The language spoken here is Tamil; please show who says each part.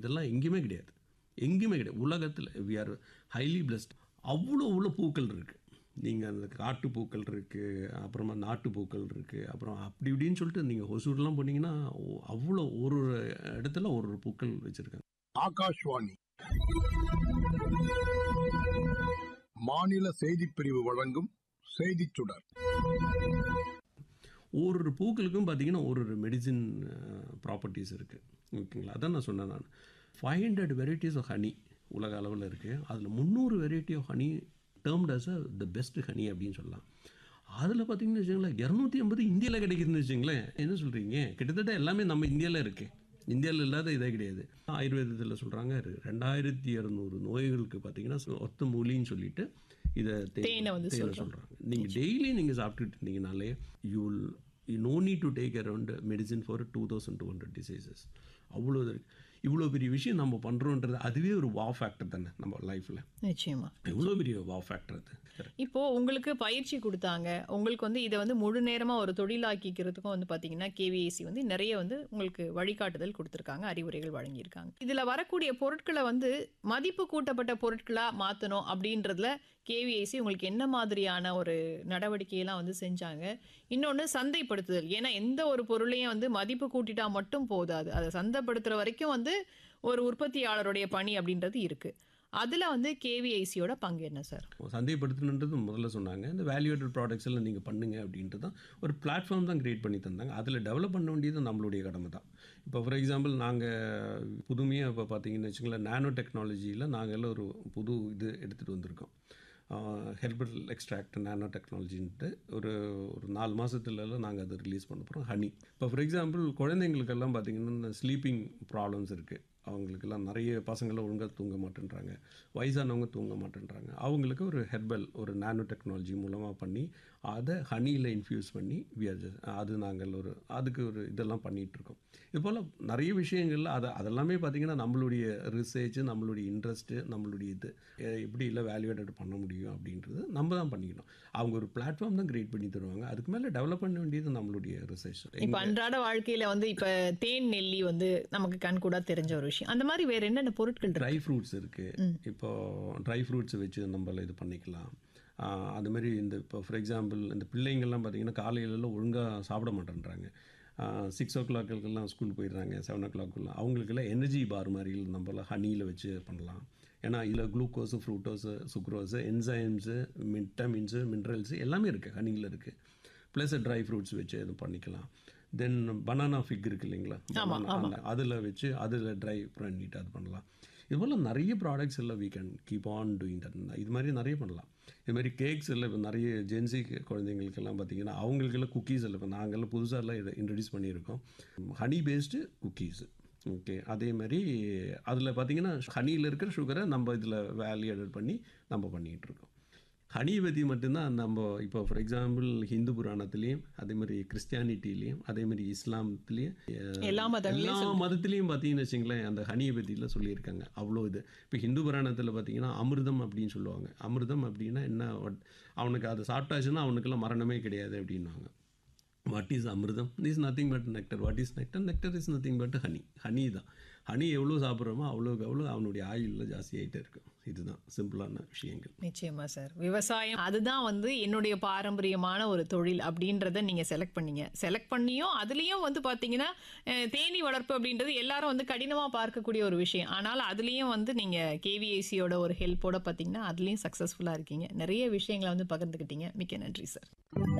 Speaker 1: இதெல்லாம் எங்கேயுமே கிடையாது எங்கேயுமே கிடையாது உலகத்தில் வி ஆர் ஹைலி பிளஸ்ட் அவ்வளோ உள்ள பூக்கள் இருக்குது நீங்கள் அந்த காட்டு பூக்கள் இருக்குது அப்புறமா நாட்டு பூக்கள் இருக்குது அப்புறம் அப்படி இப்படின்னு சொல்லிட்டு நீங்கள் ஹொசூர்லாம் போனீங்கன்னா ஓ- அவ்வளோ ஒரு ஒரு இடத்துல ஒரு ஒரு பூக்கள் வச்சுருக்காங்க
Speaker 2: ஆகாஷ்வாணி மாநில செய்திப் பிரிவு வழங்கும் செய்திச் சுடர்
Speaker 1: ஒரு ஒரு பூக்களுக்கும் பார்த்தீங்கன்னா ஒரு ஒரு மெடிசின் ப்ராப்பர்ட்டிஸ் இருக்குது ஓகேங்களா அதான் நான் சொன்னேன் நான் five hundred varieties of honey உலக அளவில் இருக்குது அதில் முந்நூறு variety of honey termed as a the best honey அப்படின்னு சொல்லலாம் அதில் பார்த்தீங்கன்னு வச்சுங்களேன் இரநூத்தி ஐம்பது இந்தியாவில் கிடைக்குதுன்னு வச்சுங்களேன் என்ன சொல்கிறீங்க கிட்டத்தட்ட எல்லாமே நம்ம இந்தியாவில் இருக்குது இந்தியாவில் இல்லாத இதே கிடையாது ஆயுர்வேதத்தில் சொல்கிறாங்க ரெண்டாயிரத்தி இரநூறு நோய்களுக்கு பார்த்தீங்கன்னா ஒத்த மூலின்னு சொல்லிட்டு இதை
Speaker 3: தேனை வந்து சொல்றாங்க.
Speaker 1: சொல்கிறாங்க நீங்கள் டெய்லி நீங்கள் சாப்பிட்டுட்டு இருந்தீங்கனாலே you will you no need to take around medicine for two thousand two hundred diseases அவ்வளோ இது இருக்கு இவ்வளோ பெரிய விஷயம் நம்ம பண்ணுறோன்றது அதுவே ஒரு வா ஃபேக்டர் தானே நம்ம லைஃப்பில்
Speaker 3: நிச்சயமா
Speaker 1: எவ்வளோ பெரிய வா ஃபேக்டர் அது
Speaker 3: இப்போ உங்களுக்கு பயிற்சி கொடுத்தாங்க உங்களுக்கு வந்து இதை வந்து முழு நேரமா ஒரு தொழிலாக்கிக்கிறதுக்கும் வந்து பாத்தீங்கன்னா கேவிஐசி வந்து நிறைய வந்து உங்களுக்கு வழிகாட்டுதல் கொடுத்துருக்காங்க அறிவுரைகள் வழங்கியிருக்காங்க இதுல வரக்கூடிய பொருட்களை வந்து மதிப்பு கூட்டப்பட்ட பொருட்களா மாத்தணும் அப்படின்றதுல கேவிஐசி உங்களுக்கு என்ன மாதிரியான ஒரு நடவடிக்கையெல்லாம் வந்து செஞ்சாங்க இன்னொன்று சந்தைப்படுத்துதல் ஏன்னா எந்த ஒரு பொருளையும் வந்து மதிப்பு கூட்டிட்டா மட்டும் போதாது அதை சந்தைப்படுத்துற வரைக்கும் வந்து ஒரு உற்பத்தியாளருடைய பணி அப்படின்றது இருக்கு அதுல வந்து கேவிஐசியோட பங்கு என்ன சார்
Speaker 1: சந்தைப்படுத்தணுன்றது முதல்ல சொன்னாங்க இந்த வேல்யூட்டட் ப்ராடக்ட்ஸ் எல்லாம் நீங்கள் பண்ணுங்க அப்படின்ட்டு தான் ஒரு பிளாட்ஃபார்ம் தான் கிரியேட் பண்ணி தந்தாங்க அதில் டெவலப் பண்ண வேண்டியது நம்மளுடைய கடமை தான் இப்போ ஃபார் எக்ஸாம்பிள் நாங்கள் புதுமையாக இப்போ பார்த்தீங்கன்னு வச்சுங்களேன் நானோ டெக்னாலஜியில் நாங்கள் எல்லாம் ஒரு புது இது எடுத்துகிட்டு வந்திருக்கோம் ஹெர்பல் எக்ஸ்ட்ராக்ட் நானோ டெக்னாலஜின்ட்டு ஒரு ஒரு நாலு மாதத்துலலாம் நாங்கள் அதை ரிலீஸ் பண்ண போகிறோம் ஹனி இப்போ ஃபார் எக்ஸாம்பிள் குழந்தைங்களுக்கெல்லாம் பார்த்தீங்கன்னா இந்த ஸ்லீப்பிங் ப்ராப்ளம்ஸ் இருக்குது அவங்களுக்கெல்லாம் நிறைய பசங்களாம் ஒழுங்காக தூங்க மாட்டேன்றாங்க வயசானவங்க தூங்க மாட்டேன்றாங்க அவங்களுக்கு ஒரு ஹெர்பல் ஒரு நானோ டெக்னாலஜி மூலமாக பண்ணி அதை ஹனியில் இன்ஃப்யூஸ் பண்ணி we are just- அது நாங்கள் ஒரு அதுக்கு ஒரு இதெல்லாம் பண்ணிகிட்டு இருக்கோம் இது போல் நிறைய விஷயங்கள்ல அதை அதெல்லாமே பார்த்திங்கன்னா நம்மளுடைய ரிசர்ச் நம்மளுடைய இன்ட்ரெஸ்ட்டு நம்மளுடைய இது எ- எப்படி இல்லை வேல்யூவேட்டட் பண்ண முடியும் அப்படின்றது நம்ம தான் பண்ணிக்கணும் அவங்க ஒரு பிளாட்ஃபார்ம் தான் கிரியேட் பண்ணி தருவாங்க அதுக்கு மேலே டெவலப் பண்ண வேண்டியது நம்மளுடைய ரிசர்ச்
Speaker 3: இப்ப அன்றாட வாழ்க்கையில வந்து இப்ப தேன் நெல்லி வந்து நமக்கு கண்கூடா தெரிஞ்ச ஒரு விஷயம் அந்த மாதிரி வேற என்னென்ன பொருட்கள் இருக்கு
Speaker 1: ட்ரை ஃப்ரூட்ஸ் இருக்குது இப்போ ட்ரை ஃப்ரூட்ஸ் வச்சு நம்மள இது பண்ணிக்கலாம் ஆஹ் அது மாதிரி இந்த இப்போ ஃபார் எக்ஸாம்பிள் இந்த பிள்ளைங்கள்லாம் பார்த்தீங்கன்னா காலையிலலாம் ஒழுங்காக சாப்பிட மாட்டேன்றாங்க சிக்ஸ் ஓ கிளாக்குக்கெல்லாம் ஸ்கூல் போயிடுறாங்க செவன் ஓ கிளாக்குலாம் அவங்களுக்கெல்லாம் எனர்ஜி பார் மாதிரி நம்மள ஹனியில் வச்சு பண்ணலாம் ஏன்னா இதில் glucose fructose sucrose enzymes vitamins minerals எல்லாமே இருக்குது ஹனியில் இருக்குது ப்ளஸ் ட்ரை ஃப்ரூட்ஸ் வச்சு இது பண்ணிக்கலாம் தென் பனானா ஃபிக் இருக்கு இல்லைங்களா அதில் வச்சு அதில் ட்ரை பண்ணிட்டு அது பண்ணலாம் இது போல் நிறைய ப்ராடக்ட்ஸ் எல்லாம் we can keep on doing that இது மாதிரி நிறைய பண்ணலாம் இது மாதிரி கேக்ஸ் எல்லாம் இப்போ நிறைய ஜென்சி குழந்தைங்களுக்கெல்லாம் பார்த்தீங்கன்னா அவங்களுக்கெல்லாம் குக்கீஸ் எல்லாம் இப்போ நாங்கள்லாம் புதுசாக எல்லாம் இன்ட்ரடியூஸ் பண்ணியிருக்கோம் ஹனி பேஸ்டு குக்கீஸு ஓகே அதே மாதிரி அதில் பார்த்தீங்கன்னா ஹனியில் இருக்கிற சுகரை நம்ம இதில் வேல்யூ எடட் பண்ணி நம்ம பண்ணிகிட்டு இருக்கோம் ஹனியை பற்றி மட்டும்தான் நம்ம இப்போ ஃபார் எக்ஸாம்பிள் ஹிந்து புராணத்துலேயும் அதே மாதிரி கிறிஸ்டியானிட்டிலையும் அதே மாதிரி இஸ்லாமத்துலேயும்
Speaker 3: எல்லா மதங்களையும்
Speaker 1: எல்லா மதத்துலேயும் பார்த்தீங்கன்னு வச்சுங்களேன் அந்த ஹனியை பற்றிலாம் சொல்லியிருக்காங்க அவ்வளோ இது இப்போ ஹிந்து புராணத்தில் பார்த்தீங்கன்னா அமிர்தம் அப்படின்னு சொல்லுவாங்க அமிர்தம் அப்படின்னா என்ன what- அவனுக்கு அதை சாப்பிட்டாச்சுன்னா அவனுக்கெல்லாம் மரணமே கிடையாது அப்படின்வாங்க what is amritham is nothing but nectar what is nectar nectar is nothing but honey honey தான் ஹனி எவ்வளோ சாப்பிட்றோமோ அவ்வளோக்கு அவ்வளோ அவனுடைய ஆயுளில் ஜாஸ்தி ஆகிட்டே இருக்கும் இதுதான் சிம்பிளான விஷயங்கள்
Speaker 3: நிச்சயமா சார் விவசாயம் அதுதான் வந்து என்னுடைய பாரம்பரியமான ஒரு தொழில் அப்படின்றத நீங்க செலக்ட் பண்ணீங்க செலக்ட் பண்ணியும் அதுலயும் வந்து பாத்தீங்கன்னா அஹ், தேனீ வளர்ப்பு அப்படின்றது எல்லாரும் வந்து கடினமா பார்க்கக்கூடிய ஒரு விஷயம் ஆனால் அதுலயும் வந்து நீங்க கேவிஐசியோட ஒரு ஹெல்ப்போட பாத்தீங்கன்னா அதுலயும் சக்சஸ்ஃபுல்லா இருக்கீங்க நிறைய விஷயங்களை வந்து பகிர்ந்துக்கிட்டீங்க மிக்க நன்றி சார்